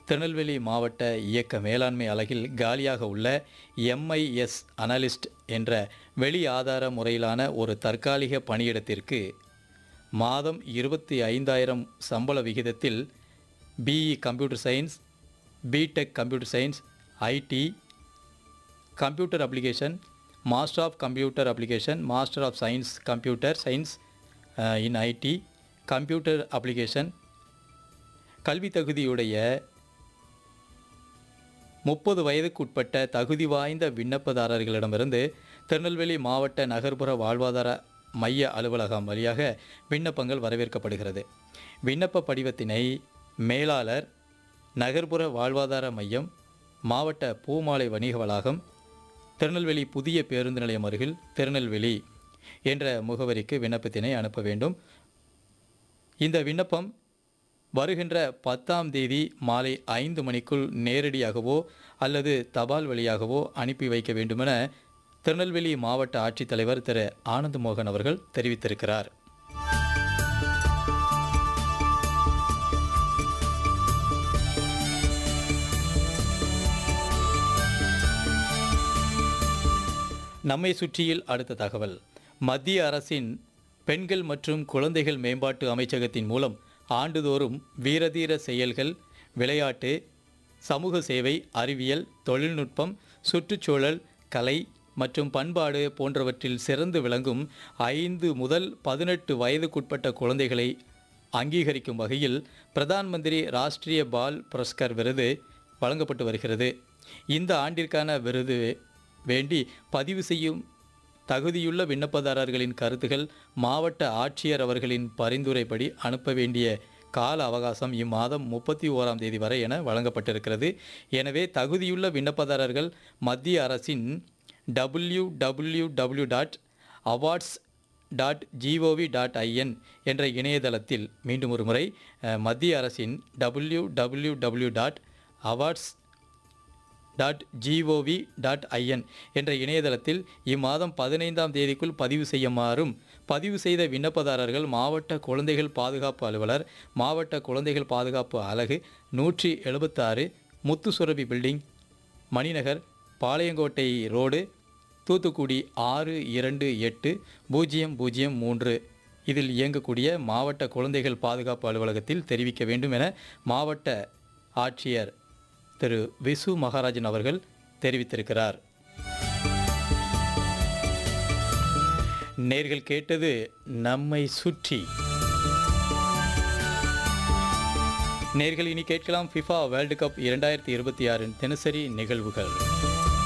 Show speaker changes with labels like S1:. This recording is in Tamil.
S1: திருநெல்வேலி மாவட்ட இயக்க மேலாண்மை அலகில் காலியாக உள்ள எம்ஐஎஸ் அனலிஸ்ட் என்ற வெளி ஆதார முறையிலான ஒரு தற்காலிக பணியிடத்திற்கு மாதம் இருபத்தி ஐந்தாயிரம் சம்பள விகிதத்தில் BE computer science B Tech computer science IT computer application master of computer application master of science computer science in IT computer application கல்வி தகுதியுடைய முப்பது வயதுக்குட்பட்ட தகுதி வாய்ந்த விண்ணப்பதாரர்களிடமிருந்து திருநெல்வேலி மாவட்ட நகர்ப்புற வாழ்வாதார மைய அலுவலகம் வழியாக விண்ணப்பங்கள் வரவேற்கப்படுகிறது விண்ணப்ப படிவத்தினை மேலாளர் நகர்ப்புற வாழ்வாதார மையம் மாவட்ட பூமாலை வணிக வளாகம் திருநெல்வேலி புதிய பேருந்து நிலையம் அருகில் திருநெல்வேலி என்ற முகவரிக்கு விண்ணப்பத்தினை அனுப்ப வேண்டும் இந்த விண்ணப்பம் வருகின்ற பத்தாம் தேதி மாலை ஐந்து மணிக்குள் நேரடியாகவோ அல்லது தபால் வழியாகவோ அனுப்பி வைக்க வேண்டுமென திருநெல்வேலி மாவட்ட ஆட்சித்தலைவர் திரு ஆனந்த் மோகன் அவர்கள் தெரிவித்திருக்கிறார் நம்மை சுற்றியில் அடுத்த தகவல் மத்திய அரசின் பெண்கள் மற்றும் குழந்தைகள் மேம்பாட்டு அமைச்சகத்தின் மூலம் ஆண்டுதோறும் வீரதீர செயல்கள் விளையாட்டு சமூக சேவை அறிவியல் தொழில்நுட்பம் சுற்றுச்சூழல் கலை மற்றும் பண்பாடு போன்றவற்றில் சிறந்து விளங்கும் ஐந்து முதல் பதினெட்டு வயதுக்குட்பட்ட குழந்தைகளை அங்கீகரிக்கும் வகையில் பிரதான் மந்திரி ராஷ்டிரிய பால் புரஸ்கர் விருது வழங்கப்பட்டு வருகிறது இந்த ஆண்டிற்கான விருது வேண்டி பதிவு செய்யும் தகுதியுள்ள விண்ணப்பதாரர்களின் கருத்துகள் மாவட்ட ஆட்சியர் அவர்களின் பரிந்துரைப்படி அனுப்ப வேண்டிய கால அவகாசம் இம்மாதம் முப்பத்தி ஓராம் தேதி வரை என வழங்கப்பட்டிருக்கிறது எனவே தகுதியுள்ள விண்ணப்பதாரர்கள் மத்திய அரசின் W W W dot awards dot GOV dot IN என்ற இணையதளத்தில் மீண்டும் ஒரு முறை அஹ், மத்திய அரசின் W W W dot awards dot GOV dot IN என்ற இணையதளத்தில் இம்மாதம் பதினைந்தாம் தேதிக்குள் பதிவு செய்யுமாறும் பதிவு செய்த விண்ணப்பதாரர்கள் மாவட்ட குழந்தைகள் பாதுகாப்பு அலுவலர் மாவட்ட குழந்தைகள் பாதுகாப்பு அலகு நூற்றி எழுபத்தாறு முத்துசுரபி பில்டிங் மணிநகர் பாளையங்கோட்டை ரோடு தூத்துக்குடி ஆறு இரண்டு எட்டு பூஜ்ஜியம் பூஜ்ஜியம் மூன்று இதில் இயங்கக்கூடிய மாவட்ட குழந்தைகள் பாதுகாப்பு அலுவலகத்தில் தெரிவிக்க வேண்டும் என மாவட்ட ஆட்சியர் திரு விசு மகாராஜன் அவர்கள் தெரிவித்திருக்கிறார் நேர்கள் கேட்டது நம்மை சுற்றி நேர்கள் இனி கேட்கலாம் ஃபிஃபா வேர்ல்டு கப் இரண்டாயிரத்தி இருபத்தி ஆறின் தினசரி நிகழ்வுகள்